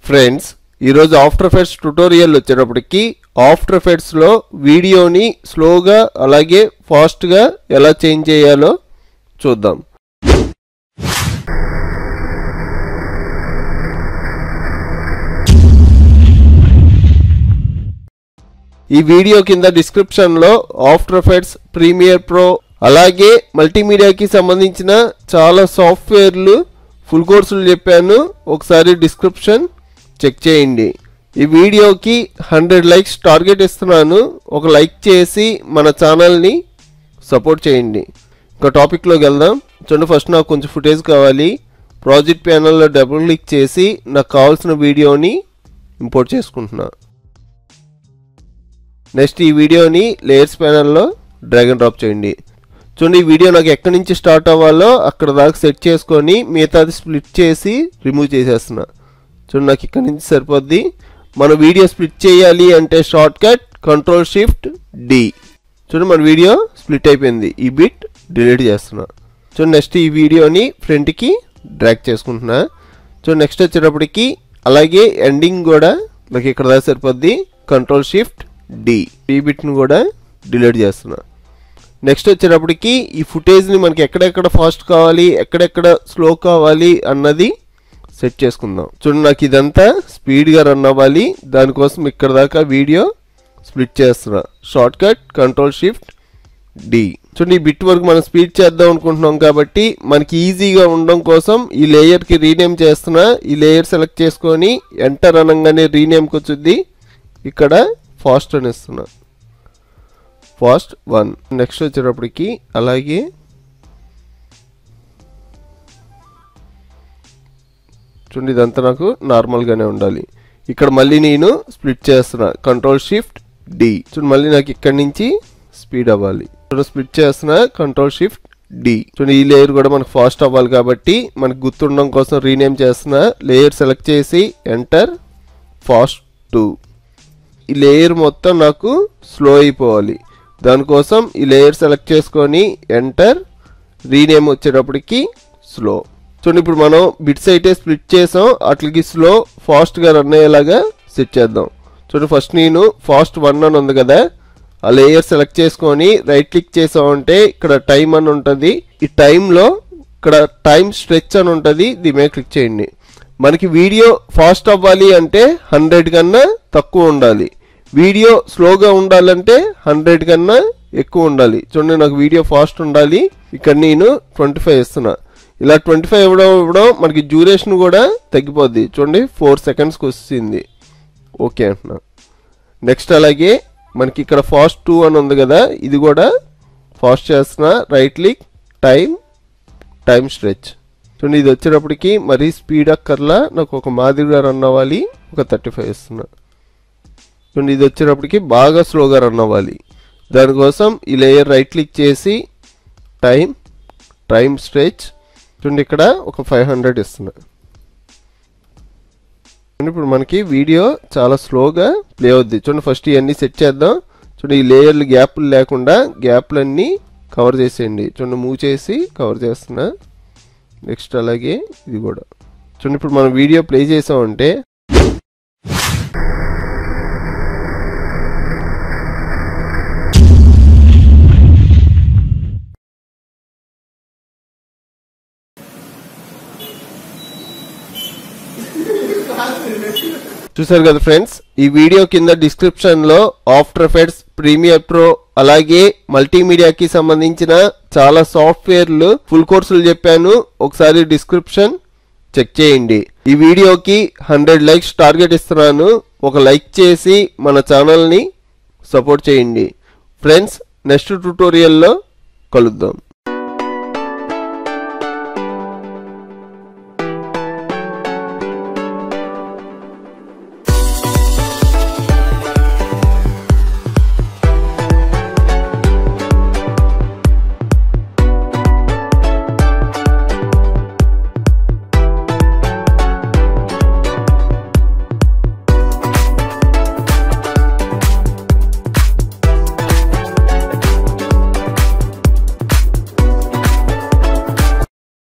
friends ఈరోజు after effects tutorial వచ్చేటప్పటికి after ఎఫెక్ట్స్లో వీడియోని స్లోగా అలాగే ఫాస్ట్గా ఎలా చేంజ్ చేయాలో చూద్దాం ఈ వీడియో కింద డిస్క్రిప్షన్లో ఆఫ్టర్ ఎఫెక్ట్స్ ప్రీమియర్ ప్రో అలాగే మల్టీమీడియాకి సంబంధించిన చాలా సాఫ్ట్వేర్లు ఫుల్ కోర్సులు చెప్పాను ఒకసారి డిస్క్రిప్షన్ చెక్ చేయండి ఈ వీడియోకి హండ్రెడ్ లైక్స్ టార్గెట్ ఇస్తున్నాను ఒక లైక్ చేసి మన ఛానల్ని సపోర్ట్ చేయండి ఇంకా టాపిక్లోకి వెళ్దాం చూడండి ఫస్ట్ నాకు కొంచెం ఫుటేజ్ కావాలి ప్రాజెక్ట్ ప్యానల్లో డబుల్ క్లిక్ చేసి నాకు కావాల్సిన వీడియోని ఇంపోర్ట్ చేసుకుంటున్నా నెక్స్ట్ ఈ వీడియోని లేయర్స్ ప్యానల్లో డ్రాగ్ అండ్ డ్రాప్ చేయండి చూడండి ఈ వీడియో నాకు ఎక్కడి నుంచి స్టార్ట్ అవ్వాలో అక్కడ దాకా సెట్ చేసుకొని మిగతాది స్ప్లిట్ చేసి రిమూవ్ చేసేస్తున్నా చూడండి నాకు ఇక్కడ నుంచి సరిపోద్ది మన వీడియో స్ప్లిట్ చేయాలి అంటే shortcut control shift D చూడండి మన వీడియో స్ప్లిట్ అయిపోయింది ఈ బిట్ డిలీట్ చేస్తున్నా చూడండి నెక్స్ట్ ఈ వీడియోని ఫ్రంట్కి డ్రాగ్ చేసుకుంటున్నా చూడండి నెక్స్ట్ వచ్చేటప్పటికి అలాగే ఎండింగ్ కూడా నాకు ఇక్కడ దాకా సరిపోద్ది కంట్రోల్ షిఫ్ట్ డి ఈ బిట్ని కూడా డిలీట్ చేస్తున్నా నెక్స్ట్ వచ్చేటప్పటికి ఈ ఫుటేజ్ని మనకి ఎక్కడెక్కడ ఫాస్ట్ కావాలి ఎక్కడెక్కడ స్లో కావాలి అన్నది సెట్ చేసుకుందాం చూడండి నాకు ఇదంతా స్పీడ్గా రన్ అవ్వాలి దానికోసం ఇక్కడ దాకా వీడియో స్ప్లిట్ చేస్తున్నా shortcut control shift D చూడండి ఈ బిట్ వరకు మనం స్పీడ్ చేద్దాం అనుకుంటున్నాం కాబట్టి మనకి ఈజీగా ఉండడం కోసం ఈ లేయర్కి రీనేమ్ చేస్తున్నా ఈ లేయర్ సెలెక్ట్ చేసుకొని ఎంటర్ అనగానే రీనేమ్కి వచ్చింది ఇక్కడ ఫాస్ట్ అని ఇస్తున్నా ఫాస్ట్ వన్ నెక్స్ట్ వచ్చేటప్పటికి అలాగే చూడండి ఇదంతా నాకు నార్మల్గానే ఉండాలి ఇక్కడ మళ్ళీ నేను స్ప్లిట్ చేస్తున్నా కంట్రోల్ షిఫ్ట్ డి చూడండి మళ్ళీ నాకు ఇక్కడ నుంచి స్పీడ్ అవ్వాలి చూడండి స్ప్లిట్ చేస్తున్నా కంట్రోల్ షిఫ్ట్ డి చూడండి ఈ లేయర్ కూడా మనకు ఫాస్ట్ అవ్వాలి కాబట్టి మనకు గుర్తుండడం కోసం రీనేమ్ చేస్తున్నా లేయర్ సెలెక్ట్ చేసి ఎంటర్ ఫాస్ట్ టూ ఈ లేయర్ మొత్తం నాకు స్లో అయిపోవాలి దానికోసం ఈ లేయర్ సెలెక్ట్ చేసుకొని ఎంటర్ రీనేమ్ వచ్చేటప్పటికి స్లో చూడండి ఇప్పుడు మనం బిట్స్ అయితే స్ప్లిట్ చేసాం అట్లకి స్లో ఫాస్ట్గా రన్ అయ్యేలాగా సెట్ చేద్దాం చూడండి ఫస్ట్ నేను ఫాస్ట్ వన్ అని ఉంది కదా ఆ లేయర్ సెలెక్ట్ చేసుకొని రైట్ క్లిక్ చేసామంటే ఇక్కడ టైం అని ఉంటుంది ఈ టైంలో ఇక్కడ టైం స్ట్రెచ్ అని ఉంటుంది దీని మీద క్లిక్ చేయండి మనకి వీడియో ఫాస్ట్ అవ్వాలి అంటే హండ్రెడ్ కన్నా తక్కువ ఉండాలి వీడియో స్లోగా ఉండాలంటే హండ్రెడ్ కన్నా ఎక్కువ ఉండాలి చూడండి నాకు వీడియో ఫాస్ట్ ఉండాలి ఇక్కడ నేను ట్వంటీ ఫైవ్ ఇస్తున్నా ఇలా ట్వంటీ ఫైవ్ ఇవ్వడం ఇవ్వడం మనకి డ్యూరేషన్ కూడా తగ్గిపోద్ది చూడండి ఫోర్ సెకండ్స్కి వస్తుంది ఓకే అంటున్నా నెక్స్ట్ అలాగే మనకి ఇక్కడ ఫాస్ట్ టూ అని ఉంది కదా ఇది కూడా ఫాస్ట్ చేస్తున్నా right click time time stretch చూడండి ఇది వచ్చేటప్పటికి మరీ స్పీడ్ అక్కర్లా నాకు ఒక మాదిరిగా రన్ అవ్వాలి ఒక థర్టీ ఫైవ్ ఇస్తున్నా చూడండి ఇది వచ్చేటప్పటికి బాగా స్లోగా రన్ అవ్వాలి దానికోసం ఈ లేయర్ రైట్ క్లిక్ చేసి టైం టైం స్ట్రెచ్ చూడండి ఇక్కడ ఒక ఫైవ్ హండ్రెడ్ ఇస్తున్నా ఇప్పుడు మనకి వీడియో చాలా స్లోగా ప్లే అవుద్ది చూడండి ఫస్ట్ ఇవన్నీ సెట్ చేద్దాం చూడండి ఈ లేయర్లు గ్యాప్లు లేకుండా గ్యాప్లన్నీ కవర్ చేసేయండి చూడండి మూవ్ చేసి కవర్ చేస్తున్నా నెక్స్ట్ అలాగే ఇది కూడా చూడండి ఇప్పుడు మనం వీడియో ప్లే చేసామంటే చూసారు కదా ఫ్రెండ్స్ ఈ వీడియో కింద డిస్క్రిప్షన్ లో ఆఫ్టర్ ఎఫెక్ట్స్ ప్రీమియర్ ప్రో అలాగే మల్టీమీడియాకి సంబంధించిన చాలా సాఫ్ట్వేర్లు ఫుల్ కోర్సులు చెప్పాను ఒకసారి డిస్క్రిప్షన్ చెక్ చేయండి ఈ వీడియోకి హండ్రెడ్ లైక్స్ టార్గెట్ ఇస్తున్నాను ఒక లైక్ చేసి మన ఛానల్ని సపోర్ట్ చేయండి ఫ్రెండ్స్ నెక్స్ట్ ట్యూటోరియల్లో కలుద్దాం